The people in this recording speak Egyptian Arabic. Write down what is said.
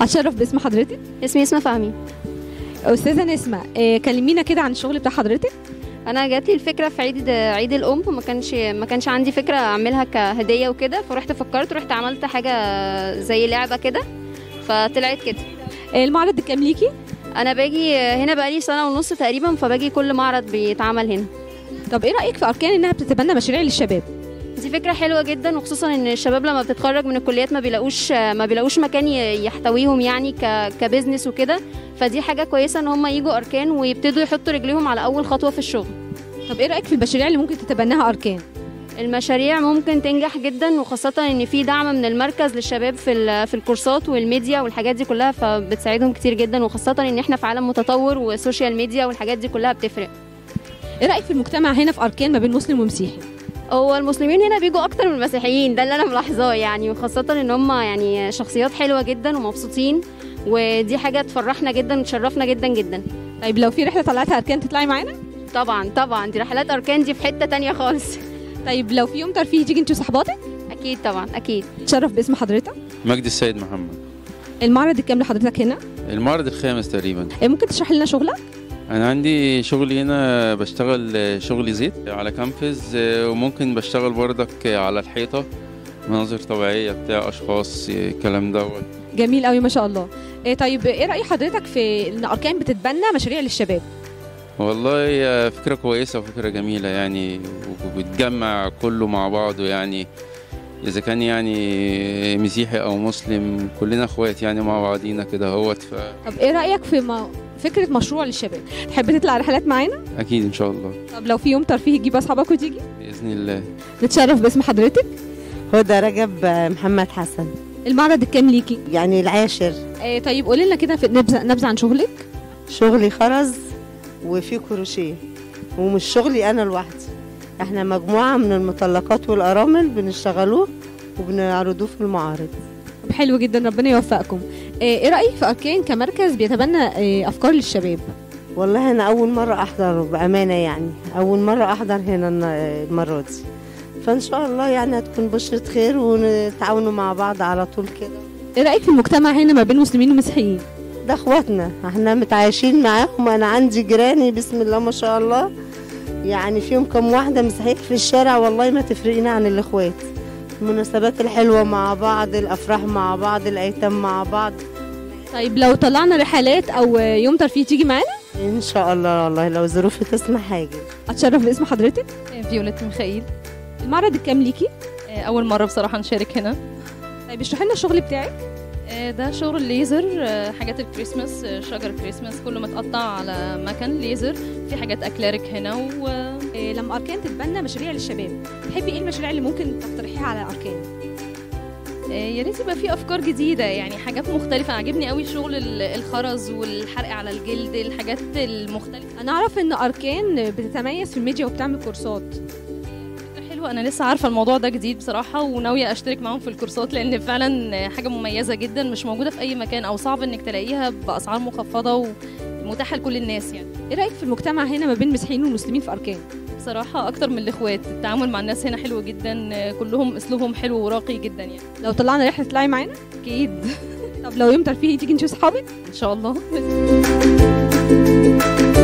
اتشرف باسم حضرتك اسمي اسمها فهمي استاذه نسمه آه، كلمينا كده عن الشغل بتاع حضرتك انا جات لي الفكره في عيد عيد الام ما كانش ما كانش عندي فكره اعملها كهديه وكده فرحت فكرت رحت عملت حاجه زي لعبه كده فطلعت كده آه، المعرض كام ليكي انا باجي هنا بقالي سنه ونص تقريبا فباجي كل معرض بيتعمل هنا طب ايه رايك في اركان انها بتتبنى مشاريع للشباب دي فكره حلوه جدا وخصوصا ان الشباب لما بتتخرج من الكليات ما بيلاقوش ما بيلاقوش مكان ي- يحتويهم يعني ك كبزنس وكده فدي حاجه كويسه ان هم يجوا اركان ويبتدوا يحطوا رجليهم على اول خطوه في الشغل طب ايه رايك في المشاريع اللي ممكن تتبناها اركان المشاريع ممكن تنجح جدا وخاصة ان في دعم من المركز للشباب في ال- في الكورسات والميديا والحاجات دي كلها فبتساعدهم كتير جدا وخاصة ان احنا في عالم متطور والسوشيال ميديا والحاجات دي كلها بتفرق ايه رايك في المجتمع هنا في اركان ما بين مسلم ومسيحي هو المسلمين هنا بيجوا اكتر من المسيحيين ده اللي انا ملاحظاه يعني وخاصة ان هم يعني شخصيات حلوة جدا ومبسوطين ودي حاجة تفرحنا جدا وتشرفنا جدا جدا طيب لو في رحله طلعتها اركان تطلعي معانا طبعا طبعا دي رحلات اركان دي في حتة تانية خالص طيب لو في يوم ترفيهي تيجي انت وصحباتك اكيد طبعا اكيد اتشرف باسم حضرتك مجدي السيد محمد المعرض الكام لحضرتك هنا المعرض الخامس تقريبا آه، ممكن تشرح لنا شغلك انا عندي شغلي هنا بشتغل شغل زيت على كامفز وممكن بشتغل بردك على الحيطة مناظر طبيعية بتاع اشخاص الكلام دوت جميل قوي ما شاء الله إيه طيب ايه راي حضرتك في ان اركان بتتبنى مشاريع للشباب والله هي فكرة كويسة وفكرة جميلة يعني وبتجمع كله مع بعضه يعني إذا كان يعني مسيحي أو مسلم كلنا إخوات يعني مع بعضينا كده هوت طب ايه رايك في ما فكره مشروع للشباب تحب تطلع رحلات معانا فأكيد إن شاء الله طب لو في يوم ترفيهي تجيب اصحابك وتيجي بإذن الله نتشرف باسم حضرتك هدى رجب محمد حسن المعرض الكام ليكي يعني العاشر إيه طيب قولي لنا كده في نبذه نبذه عن شغلك شغلي خرز وفي كروشيه ومش شغلي انا لوحدي احنا مجموعة من المطلقات والارامل بنشتغلوه وبنعرضوه في المعارض طب حلو جدا ربنا يوفقكم إيه إيه رايك في اركان كمركز بيتبنى إيه افكار للشباب والله انا اول مرة احضر بامانة يعني اول مرة احضر هنا الن- المرة دي فان شاء الله يعني هتكون بشرة خير ونتعاونوا مع بعض على طول كده ايه رايك في المجتمع هنا ما بين مسلمين ومسيحيين ده اخواتنا احنا متعايشين معاهم انا عندي جيراني بسم الله ما شاء الله يعني فيهم كم واحده مسيحيه في الشارع والله ما تفرقنا عن الاخوات المناسبات الحلوه مع بعض الافراح مع بعض الايتام مع بعض طيب لو طلعنا رحلات او يوم ترفيه تيجي معانا ان شاء الله والله لو ظروفي تسمح حاجه اتشرف باسم حضرتك فيوليت ميخائيل المعرض الكام ليكي آه، أول مرة بصراحة نشارك هنا طيب اشرحي لنا الشغل بتاعك آه، ده شغل ليزر آه، حاجات الكريسماس آه، شجر كريسماس كله متقطع على مكن ليزر في حاجات أكلارك هنا و إيه لما اركان تتبنى مشاريع للشباب تحبي ايه المشاريع اللي ممكن تقترحيها على اركان آه، يا ريت يبقى في أفكار جديدة يعني حاجات مختلفة عجبني قوي شغل ال- الخرز والحرق على الجلد الحاجات المختلفة انا اعرف ان اركان بتتميز في الميديا وبتعمل كورسات فكرة حلوة أنا لسه عارفة الموضوع ده جديد بصراحة وناوية أشترك معاهم في الكورسات لأن فعلا حاجة مميزة جدا مش موجودة في أي مكان أو صعب إنك تلاقيها بأسعار مخفضة ومتاحة لكل الناس يعني ايه رايك في المجتمع هنا ما بين المسيحيين والمسلمين في اركان بصراحة أكتر من الإخوات التعامل مع الناس هنا حلو جدا كلهم أسلوبهم حلو وراقي جدا يعني لو طلعنا رحله تطلعي معانا أكيد طب لو يوم ترفيهي تيجي انت واصحابك إن شاء الله